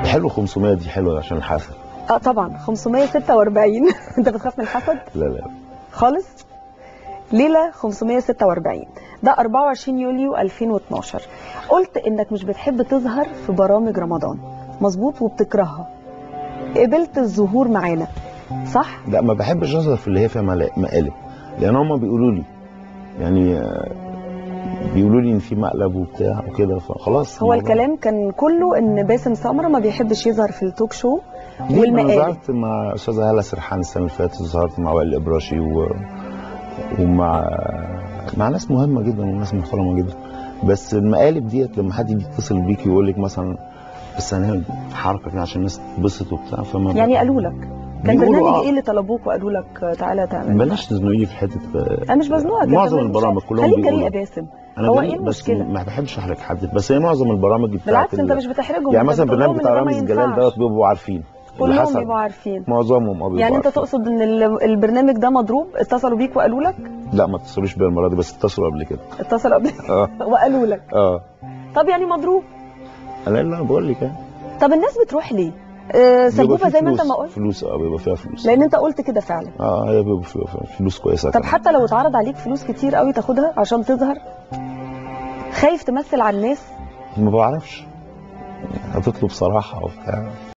حلو 500 دي حلوه عشان الحسد اه طبعا 546 انت بتخاف من الحسد لا لا خالص ليلة 546 ده 24 يوليو 2012 قلت انك مش بتحب تظهر في برامج رمضان مظبوط وبتكرهها قبلت الظهور معانا صح لا ما بحبش اظهر في اللي هي فيها ملا- مقالب لان هم بيقولوا لي يعني آه، بيقولوا لي ان في مقلب وبتاع وكده فخلاص هو الموضوع- الكلام كان كله ان باسم سمرة ما بيحبش يظهر في التوك شو ليه؟ ما انا والمقالب ظهرت مع استاذه هاله سرحان السنه اللي فاتت ظهرت مع وائل الابراشي و... ومع مع ناس مهمه جدا وناس محترمه جدا بس المقالب ديت لما حد يجي يتصل بيك يقول لك مثلا بس هنعمل حركه كده عشان الناس تتبسط وبتاع فما يعني قالوا لك كان بيقولوا برنامج آه. ايه اللي طلبوك وقالوا لك تعالى تعمل بلاش تزنقيني في حته آه، انا مش بزنقك أنت معظم مش- البرامج كلهم خليك جريء بيقولوا يا باسم انا هو جريء إيه بس المشكلة؟ ما بحبش احرج حد بس هي معظم البرامج بتاعت بالعكس انت ال- مش بتحرجهم يعني أنت مثلا بتقول البرنامج لهم بتاع إن ده ما رامز جلال ينفعش. دوت بيبقوا عارفين اللي كلهم حصل بيبقوا عارفين معظمهم اه بيبقوا يعني انت عارفين. تقصد ان ال- البرنامج ده مضروب اتصلوا بيك وقالوا لك لا ما اتصلوش بيا المره دي بس اتصلوا قبل كده اتصلوا قبل اه وقالوا لك اه طب يعني مضروب انا لا بقول لك يعني طب الناس بتروح ليه آه، بيبقى سبوبه في زي ما انت فلوس- ما قلت فلوس اه بيبقى فيها فلوس لان انت قلت كده فعلا اه هي بيبقى فيها فيها فلوس كويسه طب كمان. حتى لو اتعرض عليك فلوس كتير قوي تاخدها عشان تظهر خايف تمثل على الناس ما بعرفش هتطلب صراحه وبتاع